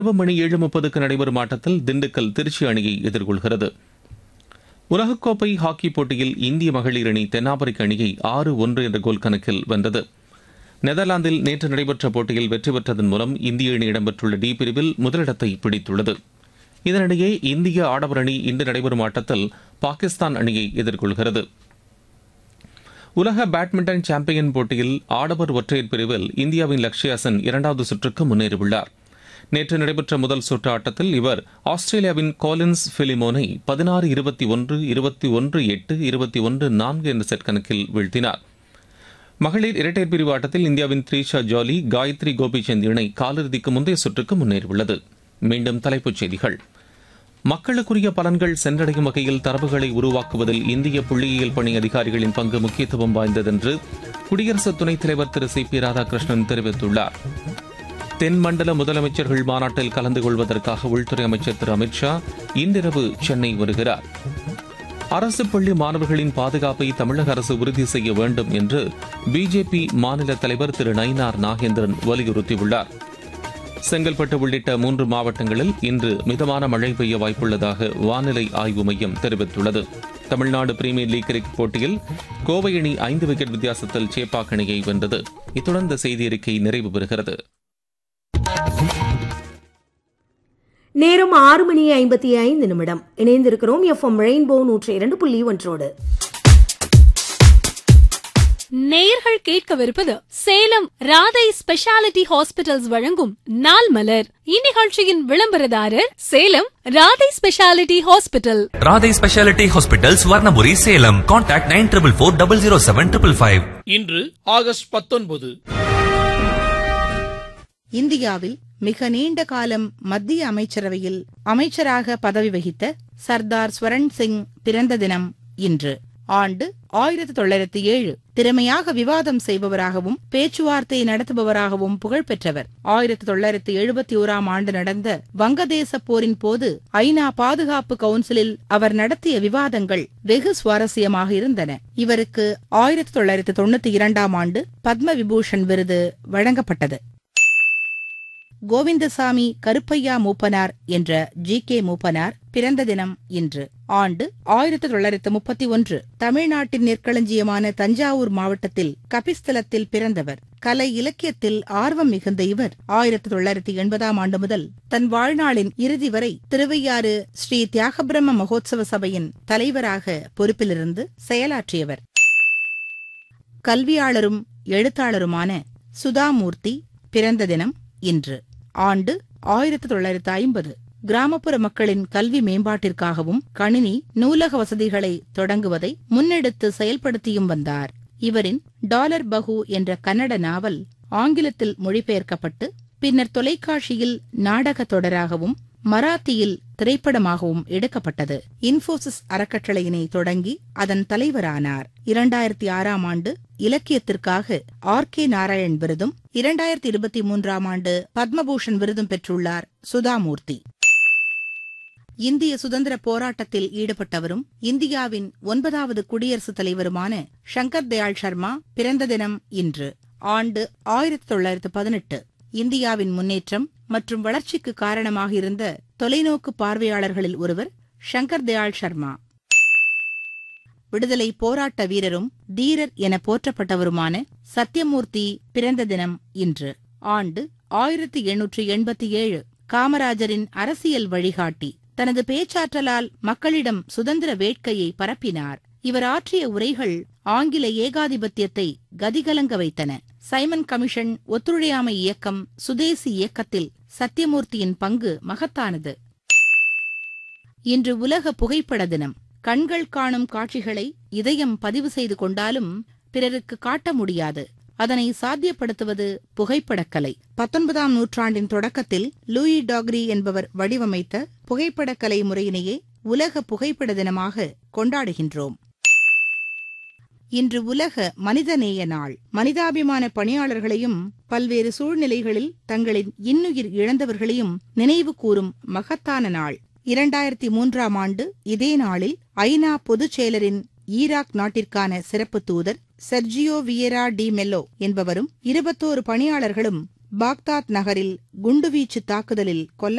இரவு மணி ஏழு முப்பதுக்கு நடைபெறும் ஆட்டத்தில் திண்டுக்கல் திருச்சி அணியை எதிர்கொள்கிறது உலகக்கோப்பை ஹாக்கி போட்டியில் இந்திய மகளிர் அணி தென்னாப்பிரிக்க அணியை ஆறு ஒன்று என்ற கோல் கணக்கில் வென்றது நெதர்லாந்தில் நேற்று நடைபெற்ற போட்டியில் வெற்றி பெற்றதன் மூலம் இந்திய அணி இடம்பெற்றுள்ள டி பிரிவில் முதலிடத்தை பிடித்துள்ளது இதனிடையே இந்திய ஆடவர் அணி இன்று நடைபெறும் ஆட்டத்தில் பாகிஸ்தான் அணியை எதிர்கொள்கிறது உலக பேட்மிண்டன் சாம்பியன் போட்டியில் ஆடவர் ஒற்றையர் பிரிவில் இந்தியாவின் லக்ஷ்யா சென் இரண்டாவது சுற்றுக்கு முன்னேறியுள்ளார் நேற்று நடைபெற்ற முதல் சுற்று ஆட்டத்தில் இவர் ஆஸ்திரேலியாவின் கோலின்ஸ் பிலிமோனை பதினாறு இருபத்தி ஒன்று இருபத்தி ஒன்று எட்டு இருபத்தி ஒன்று நான்கு என்ற செட் கணக்கில் வீழ்த்தினார் மகளிர் இரட்டையர் பிரிவு ஆட்டத்தில் இந்தியாவின் த்ரீஷா ஜாலி காயத்ரி கோபிச்சந்த் இணை காலிறுதிக்கு முந்தைய சுற்றுக்கு முன்னேறியுள்ளது மீண்டும் தலைப்புச் செய்திகள் மக்களுக்குரிய பலன்கள் சென்றடையும் வகையில் தரவுகளை உருவாக்குவதில் இந்திய புள்ளியியல் பணி அதிகாரிகளின் பங்கு முக்கியத்துவம் வாய்ந்ததென்று குடியரசு துணைத் தலைவர் திரு சி பி ராதாகிருஷ்ணன் தெரிவித்துள்ளார் தென்மண்டல முதலமைச்சர்கள் மாநாட்டில் கலந்து கொள்வதற்காக உள்துறை அமைச்சர் திரு அமித்ஷா இன்றிரவு சென்னை வருகிறார் அரசு பள்ளி மாணவர்களின் பாதுகாப்பை தமிழக அரசு உறுதி செய்ய வேண்டும் என்று பிஜேபி மாநில தலைவர் திரு நயினார் நாகேந்திரன் வலியுறுத்தியுள்ளார் செங்கல்பட்டு உள்ளிட்ட மூன்று மாவட்டங்களில் இன்று மிதமான மழை பெய்ய வாய்ப்புள்ளதாக வானிலை ஆய்வு மையம் தெரிவித்துள்ளது தமிழ்நாடு பிரீமியர் லீக் கிரிக்கெட் போட்டியில் கோவை அணி ஐந்து விக்கெட் வித்தியாசத்தில் சேப்பாக் அணியை வென்றது இத்துடன் இந்த செய்தி அறிக்கை நிறைவு பெறுகிறது நேரம் ஆறு மணி ஐம்பத்தி ஐந்து நிமிடம் இணைந்திருக்கிறோம் எஃப்எம் ரெயின்போ நூற்றி இரண்டு புள்ளி ஒன்றோடு நேயர்கள் கேட்கவிருப்பது சேலம் ராதை ஸ்பெஷாலிட்டி ஹாஸ்பிட்டல்ஸ் வழங்கும் நாள் மலர் இந்நிகழ்ச்சியின் விளம்பரதாரர் Salem Radhai speciality hospital Radhai speciality hospital Swarnapuri Salem contact nine triple four double zero seven triple five இன்று ஆகஸ்ட் பத்தொன்பது இந்தியாவில் மிக நீண்ட காலம் மத்திய அமைச்சரவையில் அமைச்சராக பதவி வகித்த சர்தார் ஸ்வரன் சிங் பிறந்த தினம் இன்று ஆண்டு ஆயிரத்தி தொள்ளாயிரத்தி ஏழு திறமையாக விவாதம் செய்பவராகவும் பேச்சுவார்த்தை நடத்துபவராகவும் புகழ் பெற்றவர் ஆயிரத்தி தொள்ளாயிரத்தி எழுபத்தி ஓராம் ஆண்டு நடந்த வங்கதேச போரின் போது ஐநா பாதுகாப்பு கவுன்சிலில் அவர் நடத்திய விவாதங்கள் வெகு சுவாரஸ்யமாக இருந்தன இவருக்கு ஆயிரத்தி தொள்ளாயிரத்தி தொண்ணூத்தி இரண்டாம் ஆண்டு பத்ம விபூஷன் விருது வழங்கப்பட்டது கோவிந்தசாமி கருப்பையா மூப்பனார் என்ற ஜி கே மூப்பனார் பிறந்த தினம் இன்று ஆண்டு ஆயிரத்தி தொள்ளாயிரத்து முப்பத்தி ஒன்று தமிழ்நாட்டின் நெற்களஞ்சியமான தஞ்சாவூர் மாவட்டத்தில் கபிஸ்தலத்தில் பிறந்தவர் கலை இலக்கியத்தில் ஆர்வம் மிகுந்த இவர் ஆயிரத்தி தொள்ளாயிரத்தி எண்பதாம் ஆண்டு முதல் தன் வாழ்நாளின் இறுதி வரை திருவையாறு ஸ்ரீ தியாகபிரம்ம மகோத்சவ சபையின் தலைவராக பொறுப்பிலிருந்து செயலாற்றியவர் கல்வியாளரும் எழுத்தாளருமான சுதாமூர்த்தி பிறந்த தினம் இன்று ஆண்டு ஆயிரத்தி தொள்ளாயிரத்து ஐம்பது கிராமப்புற மக்களின் கல்வி மேம்பாட்டிற்காகவும் கணினி நூலக வசதிகளை தொடங்குவதை முன்னெடுத்து செயல்படுத்தியும் வந்தார் இவரின் டாலர் பகு என்ற கன்னட நாவல் ஆங்கிலத்தில் மொழிபெயர்க்கப்பட்டு பின்னர் தொலைக்காட்சியில் நாடக தொடராகவும் மராத்தியில் திரைப்படமாகவும் எடுக்கப்பட்டது இன்போசிஸ் அறக்கட்டளையினை தொடங்கி அதன் தலைவரானார் இரண்டாயிரத்தி ஆறாம் ஆண்டு இலக்கியத்திற்காக ஆர் கே நாராயண் விருதும் இரண்டாயிரத்தி இருபத்தி மூன்றாம் ஆண்டு பத்மபூஷன் விருதும் பெற்றுள்ளார் சுதாமூர்த்தி இந்திய சுதந்திர போராட்டத்தில் ஈடுபட்டவரும் இந்தியாவின் ஒன்பதாவது குடியரசுத் தலைவருமான சங்கர் தயாள் சர்மா பிறந்த தினம் இன்று ஆண்டு ஆயிரத்தி தொள்ளாயிரத்து பதினெட்டு இந்தியாவின் முன்னேற்றம் மற்றும் வளர்ச்சிக்கு காரணமாக இருந்த தொலைநோக்கு பார்வையாளர்களில் ஒருவர் சங்கர் தயாள் சர்மா விடுதலை போராட்ட வீரரும் தீரர் என போற்றப்பட்டவருமான சத்யமூர்த்தி பிறந்த தினம் இன்று ஆண்டு ஆயிரத்தி எண்ணூற்றி எண்பத்தி ஏழு காமராஜரின் அரசியல் வழிகாட்டி தனது பேச்சாற்றலால் மக்களிடம் சுதந்திர வேட்கையை பரப்பினார் இவர் ஆற்றிய உரைகள் ஆங்கில ஏகாதிபத்தியத்தை கதிகலங்க வைத்தன சைமன் கமிஷன் ஒத்துழையாமை இயக்கம் சுதேசி இயக்கத்தில் சத்யமூர்த்தியின் பங்கு மகத்தானது இன்று உலக புகைப்பட தினம் கண்கள் காணும் காட்சிகளை இதயம் பதிவு செய்து கொண்டாலும் பிறருக்கு காட்ட முடியாது அதனை சாத்தியப்படுத்துவது புகைப்படக்கலை பத்தொன்பதாம் நூற்றாண்டின் தொடக்கத்தில் லூயி டாக்ரி என்பவர் வடிவமைத்த புகைப்படக்கலை முறையினையே உலக புகைப்பட தினமாக கொண்டாடுகின்றோம் இன்று உலக மனிதநேய நாள் மனிதாபிமான பணியாளர்களையும் பல்வேறு சூழ்நிலைகளில் தங்களின் இன்னுயிர் இழந்தவர்களையும் நினைவு கூறும் மகத்தான நாள் இரண்டாயிரத்தி மூன்றாம் ஆண்டு இதே நாளில் ஐநா பொதுச் செயலரின் ஈராக் நாட்டிற்கான சிறப்பு தூதர் செர்ஜியோ வியரா டி மெல்லோ என்பவரும் இருபத்தோரு பணியாளர்களும் பாக்தாத் நகரில் குண்டுவீச்சு தாக்குதலில் கொல்ல